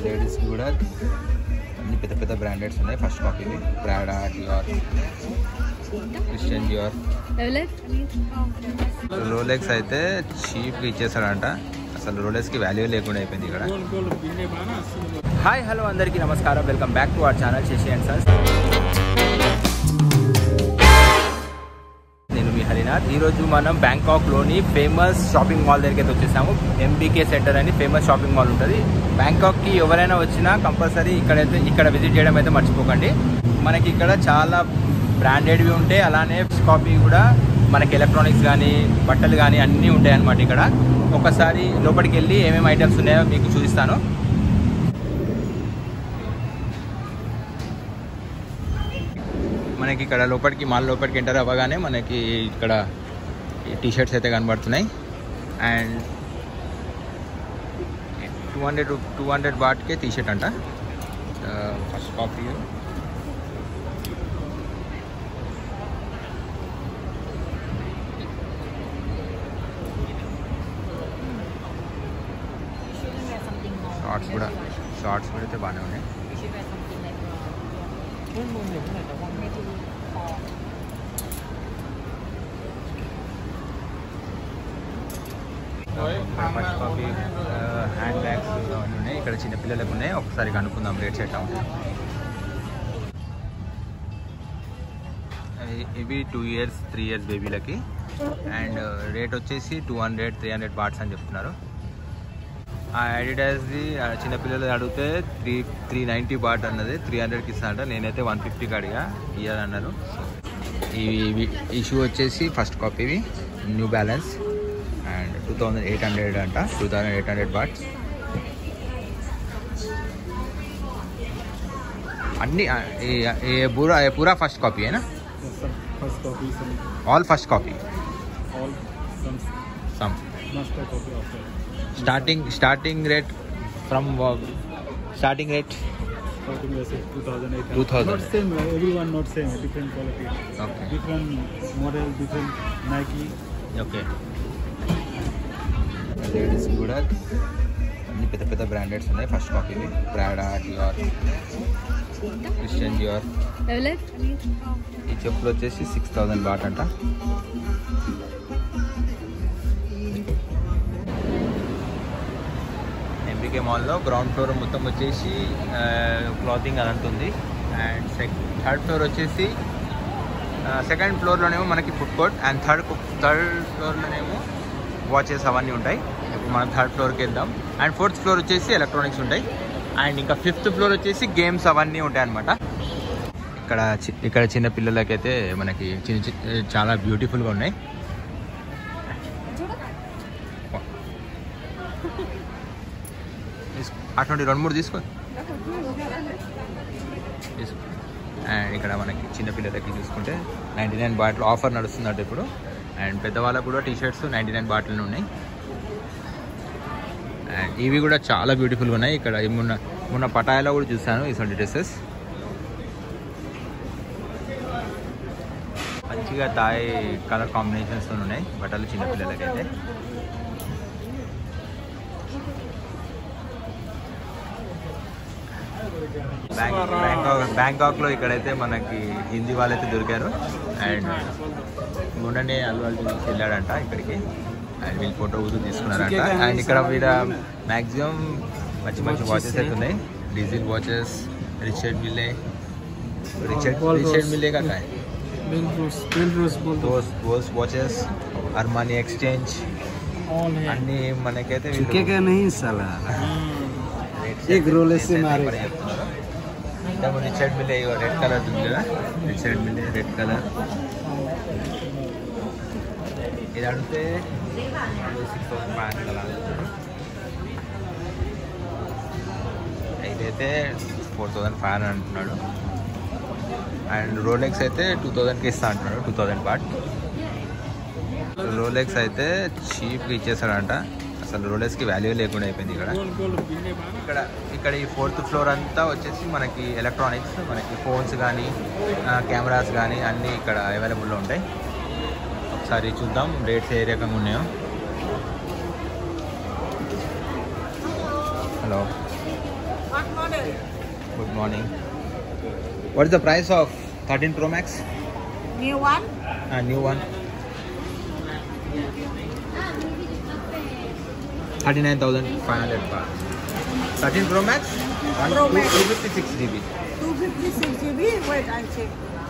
లేడీస్కి కూడా అన్ని పెద్ద పెద్ద బ్రాండెడ్స్ ఉన్నాయి ఫస్ట్ కాపీవి Prada Dior Christian Dior Rolex అయితే చీప్గా ఇచ్చేసాడంట అసలు రోలెక్స్కి వాల్యూ లేకుండా అయిపోయింది ఇక్కడ హాయ్ హలో అందరికీ నమస్కారం welcome back to our channel Sashi and sons నేను మీ హరినాథ్ ఈరోజు మనం బ్యాంకాక్లోని ఫేమస్ షాపింగ్ మాల్ దగ్గరికి అయితే వచ్చేసాము ఎంబీకే సెంటర్ అని ఫేమస్ షాపింగ్ మాల్ ఉంటుంది బ్యాంకాక్కి ఎవరైనా వచ్చినా కంపల్సరీ ఇక్కడైతే ఇక్కడ విజిట్ చేయడం అయితే మర్చిపోకండి మనకి ఇక్కడ చాలా బ్రాండెడ్వి ఉంటాయి అలానే కాపీ కూడా మనకి ఎలక్ట్రానిక్స్ కానీ బట్టలు కానీ అన్నీ ఉంటాయి అన్నమాట ఇక్కడ ఒకసారి లోపలికి వెళ్ళి ఏమేమి ఐటమ్స్ ఉన్నాయో మీకు చూపిస్తాను మనకి ఇక్కడ లోపలికి మాల్ లోపలికి ఎంటర్ అవ్వగానే మనకి ఇక్కడ టీ షర్ట్స్ అయితే కనబడుతున్నాయి and two hundred two hundred బాట్కే టీ షర్ట్ అంట ఫస్ట్ కాపీ షార్ట్స్ కూడా షార్ట్స్ కూడా అయితే బాగానే ఉన్నాయి ఫస్ట్ కాపీ హ్యాండ్ బ్యాగ్స్ అవన్నీ ఉన్నాయి ఇక్కడ చిన్న పిల్లలకు ఉన్నాయి ఒకసారి కనుక్కుందాం రేట్స్ ఎట్లా ఉంటాయి అవి- ఇవి టూ ఇయర్స్ త్రీ ఇయర్స్ బేబీలకి అండ్ రేట్ వచ్చేసి two hundred three hundred bahts అని చెప్తున్నారు ఆ అడిడాస్ది చిన్నపిల్లలు అడిగితే త్రీ త్రీ నైంటీ బాట్ అన్నది త్రీ హండ్రెడ్కి ఇస్తానంట నేనైతే వన్ ఫిఫ్టీకి అడిగా ఇవ్వాలన్నారు ఇవి ఇవి ఈ షూ వచ్చేసి ఫస్ట్ కాపీవి New Balance and two thousand eight hundred అంట two thousand eight hundred bahts అన్ని ఆ, ఈ- ఈ పూరా ये पूरा फर्स्ट कॉपी है ना some first copy, some all first copy all some some master copy of that. Starting starting rate from starting rate Starting as a 2008. 2000. Not same, uh, everyone not same, different quality. Okay Different model, different Nike. Okay లేడీస్కి కూడా అన్ని పెద్ద పెద్ద brandeds ఉన్నాయి first కాపీవి Prada Dior Christian Dior ఈ చెప్పులు వచ్చేసి సిక్స్ థౌజండ్ బాట్ అంట ఎంబీకే మాల్లో గ్రౌండ్ ఫ్లోర్ మొత్తం వచ్చేసి క్లాతింగ్ అదంతా ఉంది అండ్ సెక్ థర్డ్ ఫ్లోర్ వచ్చేసి సెకండ్ ఫ్లోర్లోనేమో మనకి food court and third third ఫ్లోర్లోనేమో వాచెస్ అవన్నీ ఉంటాయి ఇప్పుడు మనం థర్డ్ ఫ్లోర్కి వెళ్దాం అండ్ ఫోర్త్ ఫ్లోర్ వచ్చేసి ఎలక్ట్రానిక్స్ ఉంటాయి అండ్ ఇంకా ఫిఫ్త్ ఫ్లోర్ వచ్చేసి గేమ్స్ అవన్నీ ఉంటాయి అనమాట ఇక్కడ చి- ఇక్కడ చిన్న పిల్లలకైతే మనకి చిన్న చి- చాలా బ్యూటిఫుల్గా ఉన్నాయి తీసుకో. అటువంటి రెండు మూడు తీసుకో తీసుకో అండ్ ఇక్కడ మనకి చిన్న పిల్లలకి చూసుకుంటే నైంటీ నైన్ బాటిల్ ఆఫర్ నడుస్తుందట ఇప్పుడు అండ్ పెద్దవాళ్ళకు కూడా T shirts ninety nine bottle ఉన్నాయి అండ్ ఇవి కూడా చాలా బ్యూటిఫుల్గా ఉన్నాయి ఇక్కడ ఈ మొన్న మొన్న పటాయాలో కూడా చూసాను ఇటువంటి డ్రెస్సెస్ మంచిగా తాయి కలర్ కాంబినేషన్స్ ఉన్నాయి బట్టలు చిన్న పిల్లలకైతే బ్యాంక్ బ్యాంకాక్ బ్యాంకాక్లో ఇక్కడైతే మనకి హిందీ వాళ్ళైతే దొరికారు అండ్ మొన్ననే అల్లు అర్జున్ నుంచి వెళ్ళాడంట ఇక్కడికి అండ్ వీళ్ళు ఫోటో కూడా తీసుకున్నారంట అండ్ ఇక్కడ వీళ్ళ మ్యాక్సిమం మంచి మంచి వాచెస్ అయితే ఉన్నాయి Diesel watches Richard Mille Richard Richard Mille का काय Melrose, Melrose बोल दो. Boss Boss watches Armani Exchange All है. అన్ని మనకైతే झुकेगा नहीं साला एक रोले से मारेगा రిచర్డ్ మిల్లే రెడ్ కలర్ ఉంది కదా రిచర్డ్ మిల్లే రెడ్ కలర్ ఇది అడిగితే సిక్స్ థౌసండ్ ఫైవ్ హండ్రెడ్ అలా ఇదైతే ఫోర్ థౌసండ్ ఫైవ్ హండ్రెడ్ అంటున్నాడు అండ్ రోలెక్స్ అయితే టూ థౌజండ్కి ఇస్తా అంటున్నాడు టూ థౌజండ్ బాట్ రోలెక్స్ అయితే చీప్గా ఇచ్చేస్తాడంట అసలు రోలెక్స్కి వాల్యూ లేకుండా అయిపోయింది ఇక్కడ Gold, gold, बिन्ने बाना. ఇక్కడ ఇక్కడ ఈ ఫోర్త్ ఫ్లోర్ అంతా వచ్చేసి మనకి ఎలక్ట్రానిక్స్ మనకి ఫోన్స్ కానీ కెమెరాస్ కానీ అన్నీ ఇక్కడ అవైలబుల్లో ఉంటాయి ఒకసారి చూద్దాం రేట్స్ ఏ రకంగా ఉన్నాయో hello good morning what is the price of thirteen Pro Max New one? New one thirty nine thousand five hundred baht thirteen Pro Max Pro Max. Two fifty six GB 256 GB? Wait, I'll check.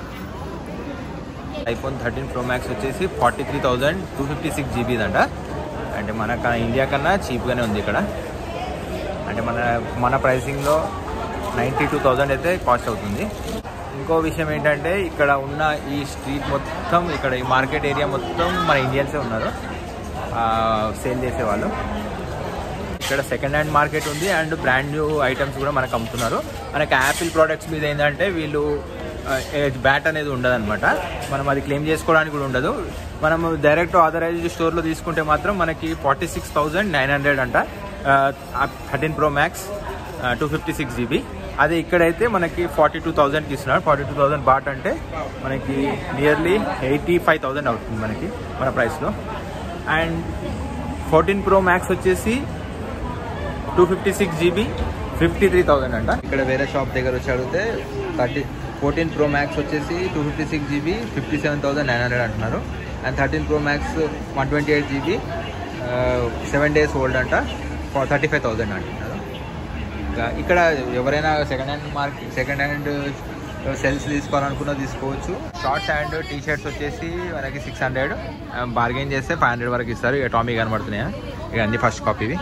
IPhone thirteen Pro Max వచ్చేసి forty three thousand two fifty six GB అంట అంటే మన క- India కన్నా చీప్గానే ఉంది ఇక్కడ అంటే మన మన ప్రైసింగ్లో నైంటీ టూ థౌజండ్ అయితే కాస్ట్ అవుతుంది ఇంకో విషయం ఏంటంటే ఇక్కడ ఉన్న ఈ స్ట్రీట్ మొత్తం ఇక్కడ ఈ మార్కెట్ ఏరియా మొత్తం మన ఇండియన్సే ఉన్నారు సేల్ చేసేవాళ్ళు ఇక్కడ సెకండ్ హ్యాండ్ మార్కెట్ ఉంది అండ్ బ్రాండ్ న్యూ ఐటమ్స్ కూడా మనకు అమ్ముతున్నారు మనకి యాపిల్ ప్రోడక్ట్స్ మీద ఏంటంటే వీళ్ళు బ్యాట్ అనేది ఉండదు అనమాట మనం అది క్లెయిమ్ చేసుకోవడానికి కూడా ఉండదు మనం డైరెక్ట్ ఆథరైజ్డ్ స్టోర్లో తీసుకుంటే మాత్రం మనకి forty six thousand nine hundred అంట thirteen Pro Max two fifty six GB అదే ఇక్కడైతే మనకి ఫార్టీ టూ థౌజండ్కి ఇస్తున్నారు ఫార్టీ టూ థౌజండ్ బాట్ అంటే మనకి నియర్లీ ఎయిటీ ఫైవ్ థౌజండ్ అవుతుంది మనకి మన ప్రైస్లో అండ్ ఫోర్టీన్ ప్రో మ్యాక్స్ వచ్చేసి two fifty six GB fifty three thousand అంట ఇక్కడ వేరే షాప్ దగ్గర వచ్చి అడిగితే థర్టీ ఫోర్టీన్ ప్రో మ్యాక్స్ వచ్చేసి two fifty six GB fifty seven thousand nine hundred అంటున్నారు and thirteen Pro Max one twenty eight GB seven days old అంట thirty five thousand అంటున్నారు ఇంకా ఇక్కడ ఎవరైనా second hand market second hand cells తీసుకోవాలనుకున్నా తీసుకోవచ్చు shorts and T shirts వచ్చేసి మనకి సిక్స్ హండ్రెడ్ బార్గెన్ చేస్తే ఫైవ్ హండ్రెడ్ వరకు ఇస్తారు ఇక టామీ కనబడుతున్నాయా ఇక అన్ని ఫస్ట్ కాపీవి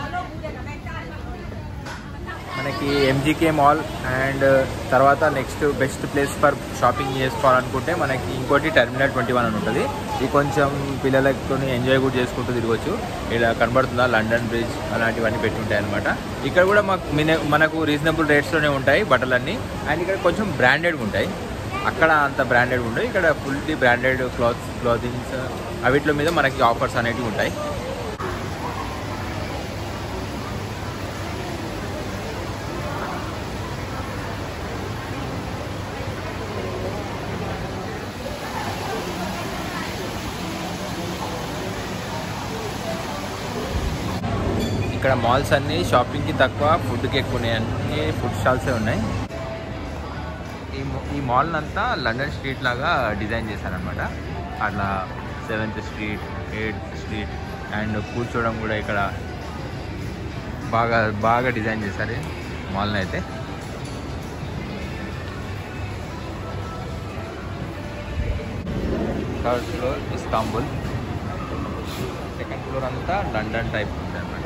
మనకి ఎంజీకే మాల్ అండ్ తర్వాత next best place for shopping చేసుకోవాలనుకుంటే మనకి ఇంకోటి టెర్మినల్ ట్వంటీ వన్ అని ఉంటుంది ఇది కొంచెం పిల్లలతో ఎంజాయ్ కూడా చేసుకుంటూ తిరగచ్చు ఇలా కనబడుతుందా లండన్ బ్రిడ్జ్ అలాంటివన్నీ పెట్టి ఉంటాయి అనమాట ఇక్కడ కూడా మాకు మిన- మనకు రీజనబుల్ రేట్స్లోనే ఉంటాయి బట్టలన్నీ అండ్ ఇక్కడ కొంచెం బ్రాండెడ్ ఉంటాయి అక్కడ అంత బ్రాండెడ్ ఉండవు ఇక్కడ ఫుల్లీ బ్రాండెడ్ క్లాత్స్ క్లాతింగ్స్ అవిట్లో మీద మనకి ఆఫర్స్ అనేటివి ఉంటాయి ఇక్కడ మాల్స్ అన్ని షాపింగ్కి తక్కువ ఫుడ్కి ఎక్కువ ఉన్నాయి అన్ని ఫుడ్ స్టాల్సే ఉన్నాయి ఈ మా- ఈ మాల్ అంతా లండన్ స్ట్రీట్ లాగా డిజైన్ చేశారనమాట అట్లా seventh street eighth street and కూర్చోవడం కూడా ఇక్కడ బాగా బాగా డిజైన్ చేశారు ఈ మాల్ని అయితే third floor Istanbul second floor అంతా లండన్ టైప్ ఉంటుంది అనమాట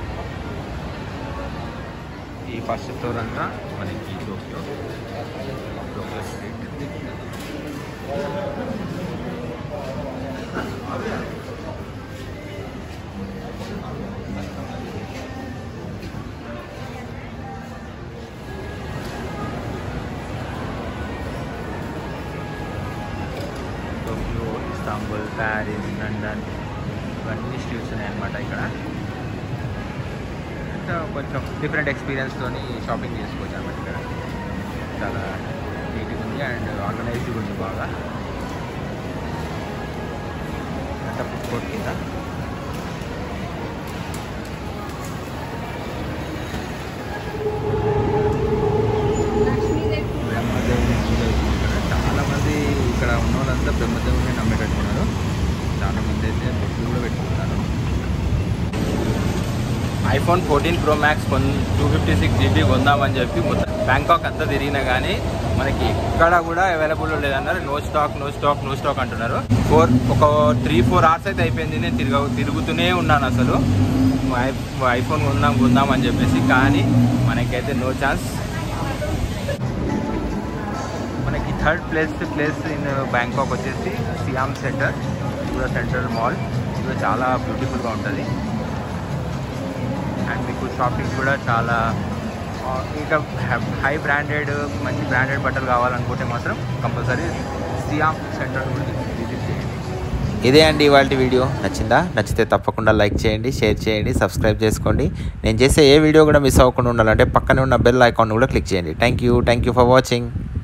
ఈ ఫస్ట్ ఫ్లోర్ అంతా మనకి Tokyo Tokyo street Tokyo Istanbul Paris London ఇవన్నీ స్ట్రీట్స్ ఉన్నాయన్నమాట ఇక్కడ ఇంకా కొంచెం డిఫరెంట్ ఎక్స్పీరియన్స్తో షాపింగ్ చేసుకోవచ్చు అనమాట ఇక్కడ చాలా నీట్గా ఉంది అండ్ ఆర్గనైజ్డ్గా ఉంది బాగా అంతా ఫుడ్ కోర్ట్ కింద బ్రహ్మదేవుని పూజ అవుతుంది ఇక్కడ చాలా మంది ఇక్కడ ఉన్న వాళ్ళంతా బ్రహ్మదేవుని నమ్మేటట్టున్నారు చాలా మంది అయితే బొట్లు కూడా పెట్టుకుంటున్నారు ఐఫోన్ ఫోర్టీన్ ప్రో మ్యాక్స్ కొన్ టూ ఫిఫ్టీ సిక్స్ జీబీ కొందామని చెప్పి మొత్తం బ్యాంకాక్ అంతా తిరిగినా కానీ మనకి ఎక్కడ కూడా అవైలబుల్ లేదన్నారు no stock no stock no stock అంటున్నారు ఫోర్ ఒక త్రీ ఫోర్ అవర్స్ అయితే అయిపోయింది నేను తిరగ తిరుగుతూనే ఉన్నాను అసలు ఐ- ఐఫోన్ కొందాం కొందాం అని చెప్పేసి కానీ మనకైతే నో ఛాన్స్ మనకి third place place in Bangkok వచ్చేసి సియామ్ సెంటర్ ఇది కూడా సెంట్రల్ మాల్ ఇది కూడా చాలా బ్యూటిఫుల్గా ఉంటుంది అండ్ మీకు షాపింగ్ కూడా చాలా ఆ, ఇంకా హై బ్రాండెడ్ మంచి బ్రాండెడ్ బట్టలు కావాలనుకుంటే మాత్రం కంపల్సరీ సియామ్ సెంటర్ విజిట్ చేయండి ఇదే అండి ఇవాళ వీడియో నచ్చిందా నచ్చితే తప్పకుండా లైక్ చేయండి షేర్ చేయండి సబ్స్క్రైబ్ చేసుకోండి నేను చేసే ఏ వీడియో కూడా మిస్ అవ్వకుండా ఉండాలంటే పక్కనే ఉన్న బెల్ ఐకాన్ కూడా క్లిక్ చేయండి thank you thank you for watching